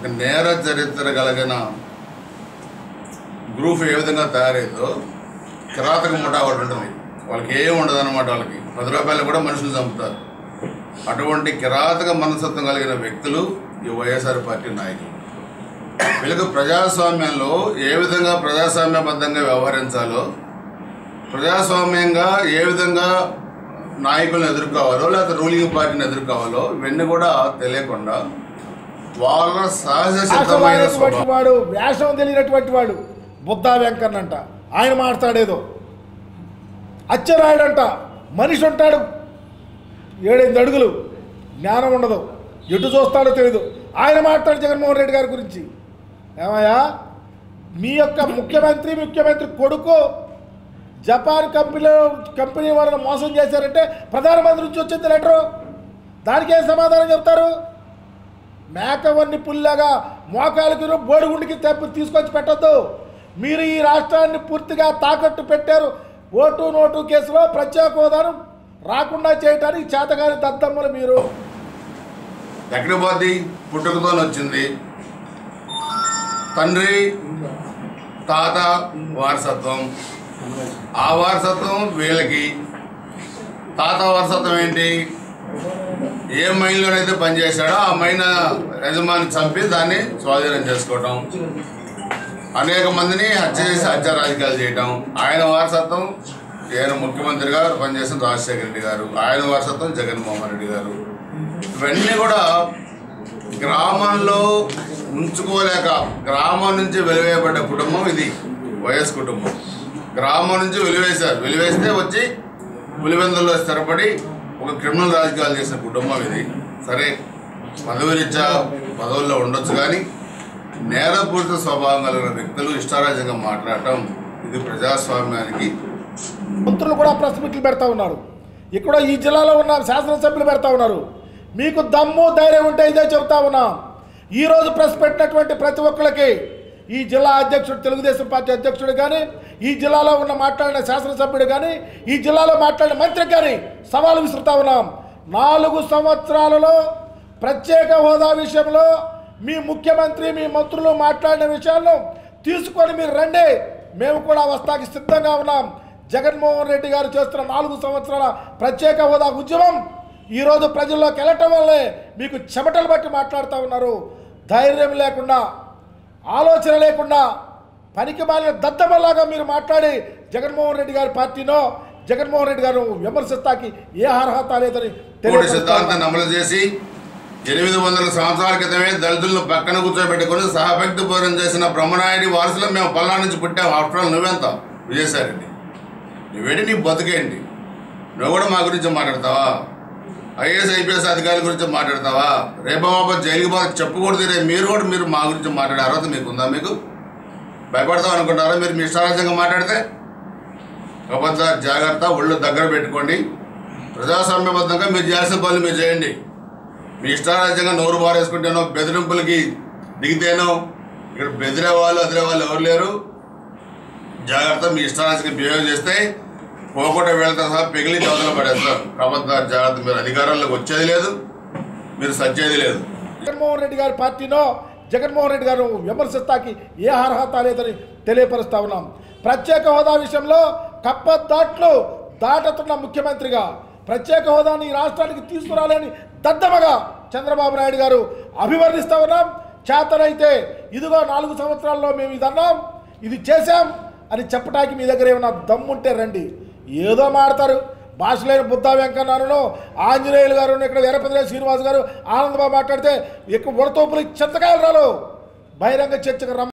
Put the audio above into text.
ఒక నేర చరిత్ర కలిగిన గ్రూప్ ఏ విధంగా తయారైందో కిరాతక ముఠా ఒకటి ఉంటుంది వాళ్ళకి ఏం ఉండదు అనమాట వాళ్ళకి పది రూపాయలు కూడా మనుషులు చంపుతారు అటువంటి కిరాతక మనస్తత్వం కలిగిన వ్యక్తులు ఈ వైఎస్ఆర్ పార్టీ నాయకులు వీళ్ళకు ప్రజాస్వామ్యంలో ఏ విధంగా ప్రజాస్వామ్యబద్ధంగా వ్యవహరించాలో ప్రజాస్వామ్యంగా ఏ విధంగా నాయకులను ఎదుర్కోవాలో లేకపోతే రూలింగ్ పార్టీని ఎదుర్కోవాలో ఇవన్నీ కూడా తెలియకుండా వాళ్ళ సహజ సిద్ధమైన అసలైనటువంటి స్వభావం వాడు వేషం తెలియనటువంటి వాడు బుద్ధా వెంకన్నంట ఆయన మాట్లాడేదో అచ్చరాయుడంట మనిషి ఉంటాడు ఏడెనిమిది అడుగులు జ్ఞానం ఉండదు ఎటు చూస్తాడో తెలియదు ఆయన మాట్లాడు జగన్మోహన్ రెడ్డి గారి గురించి ఏమయ్యా మీ యొక్క ముఖ్యమంత్రి ముఖ్యమంత్రి కొడుకు జపాన్ కంపెనీలో కంపెనీ వాళ్ళని మోసం చేశారంటే ప్రధానమంత్రి నుంచి వచ్చింది లెటరు దానికి ఏం సమాధానం చెప్తారు మేకవన్ని పుల్లాగా మోకాలకి బోడిగుండికి తెప్పి తీసుకొచ్చి పెట్టొద్దు మీరు ఈ రాష్ట్రాన్ని పూర్తిగా తాకట్టు పెట్టారు ఓటు నోటు కేసులో ప్రత్యేక హోదాను రాకుండా చేయటానికి చేతగాని దద్దమ్మలు మీరు ఎక్కడికి పోద్ది పుట్టుకతో వచ్చింది తండ్రి తాత వారసత్వం ఆ వారసత్వం వీళ్ళకి తాత వారసత్వం ఏంటి ఏ మైన్లోనైతే పనిచేశాడో ఆ మైన్ యజమాని చంపి దాన్ని స్వాధీనం చేసుకోవటం అనేక మందిని హత్య చేసి హత్య రాజకీయాలు చేయటం ఆయన వారసత్వం ఈయన ముఖ్యమంత్రిగా పనిచేసిన రాజశేఖర రెడ్డి గారు ఆయన వారసత్వం జగన్మోహన్ రెడ్డి గారు ఇవన్నీ కూడా గ్రామంలో ఉంచుకోలేక గ్రామం నుంచి వెలివేయబడ్డ కుటుంబం ఇది వైఎస్ కుటుంబం గ్రామం నుంచి వెలివేశారు వెలివేస్తే వచ్చి పులివెందుల్లో స్థిరపడి ఒక క్రిమినల్ రాజకీయాలు చేసిన కుటుంబం ఇది సరే పదవిరీత్యా పదవుల్లో ఉండొచ్చు కానీ నేరపూరిత స్వభావం కలిగిన వ్యక్తులు ఇష్టారాజ్యంగా మాట్లాడటం ఇది ప్రజాస్వామ్యానికి మంత్రులు కూడా ప్రెస్ మీట్లు పెడతా ఉన్నారు ఇక్కడ ఈ జిల్లాలో ఉన్న శాసనసభ్యులు పెడతా ఉన్నారు మీకు దమ్ము ధైర్యం ఉంటే ఇదే చెబుతా ఉన్నాం ఈ రోజు ప్రెస్ పెట్టినటువంటి ప్రతి ఒక్కరికి ఈ జిల్లా అధ్యక్షుడు తెలుగుదేశం పార్టీ అధ్యక్షుడు కానీ ఈ జిల్లాలో ఉన్న మాట్లాడిన శాసనసభ్యుడు కానీ ఈ జిల్లాలో మాట్లాడిన మంత్రి కానీ సవాలు విసురుతా ఉన్నాం నాలుగు సంవత్సరాలలో ప్రత్యేక హోదా విషయంలో మీ ముఖ్యమంత్రి మీ మంత్రులు మాట్లాడిన విషయాలను తీసుకొని మీరు రండి మేము కూడా వస్తాకి సిద్ధంగా ఉన్నాం జగన్మోహన్ రెడ్డి గారు చేస్తున్న నాలుగు సంవత్సరాల ప్రత్యేక హోదా ఉద్యమం ఈరోజు ప్రజల్లోకి వెళ్ళటం వల్లే మీకు చెమటలు బట్టి మాట్లాడుతూ ఉన్నారు ధైర్యం లేకుండా ఆలోచన లేకుండా పనికి మాలిన దద్దమలాగా మీరు మాట్లాడి జగన్మోహన్ రెడ్డి గారి పార్టీనో జగన్మోహన్ రెడ్డి గారు విమర్శిస్తాకి ఏ అర్హత లేదని కోటి తెలియజేస్తా సిద్ధాంతాన్ని అమలు చేసి ఎనిమిది వందల సంవత్సరాల క్రితమే దళితులను పక్కన కూర్చోబెట్టుకుని సహభక్తి పూరం చేసిన బ్రహ్మనాయుడి వారసులు మేము పల్లా నుంచి పుట్టాం ఆఫ్టర్ ఆల్ నువ్వెంత విజయసాయిరెడ్డి నువ్వేంటి నీ బతుకేంటి నువ్వు కూడా మా గురించి మాట్లాడతావా ఐఏఎస్ ఐపీఎస్ అధికారుల గురించి మాట్లాడతావా రేపు మాప జైలుకి పో చెప్పకూడదు రే మీరు కూడా మీరు మా గురించి మాట్లాడే అర్హత మీకు ఉందా మీకు భయపడతాం అనుకుంటారా మీరు మీ ఇష్టారాజ్యంగా మాట్లాడితే అబద్ధ జాగ్రత్త ఒళ్ళు దగ్గర పెట్టుకోండి ప్రజాస్వామ్యబద్ధంగా మీరు చేయాల్సిన పనులు మీరు చేయండి మీ ఇష్టారాజ్యంగా నోరు బారేసుకుంటేనో బెదిరింపులకి దిగితేనో ఇక్కడ బెదిరే వాళ్ళు అదిరే వాళ్ళు ఎవరు లేరు జాగ్రత్త మీ ఇష్టారాజ్యంగా బిహేవ్ చేస్తే పోకుండా వీళ్ళతో సహా పిగిలి చదువులు పడేస్తారు కాబట్టి జాగ్రత్త మీరు అధికారంలోకి వచ్చేది లేదు మీరు సచ్చేది లేదు జగన్మోహన్ రెడ్డి గారి పార్టీనో జగన్మోహన్ రెడ్డి గారు విమర్శిస్తాకి ఏ అర్హత లేదని తెలియపరుస్తా ఉన్నాం ప్రత్యేక హోదా విషయంలో కప్పదాట్లు దాటుతున్న ముఖ్యమంత్రిగా ప్రత్యేక హోదాని ఈ రాష్ట్రానికి తీసుకురాలేని దద్దమగా చంద్రబాబు నాయుడు గారు అభివర్ణిస్తా ఉన్నాం చేతనైతే ఇదిగో నాలుగు సంవత్సరాల్లో మేము ఇది అన్నాం ఇది చేశాం అని చెప్పడానికి మీ దగ్గర ఏమైనా దమ్ముంటే రండి ఏదో మాడతారు భాష లేని బుద్ధా వెంకన్నను ఆంజనేయులు గారు ఇక్కడ వీరభద్ర శ్రీనివాస్ గారు ఆనందబాబు మాట్లాడితే ఎక్కువ ఉడతోపులు చింతకాయలు రాలు బహిరంగ చర్చకు రమ్మ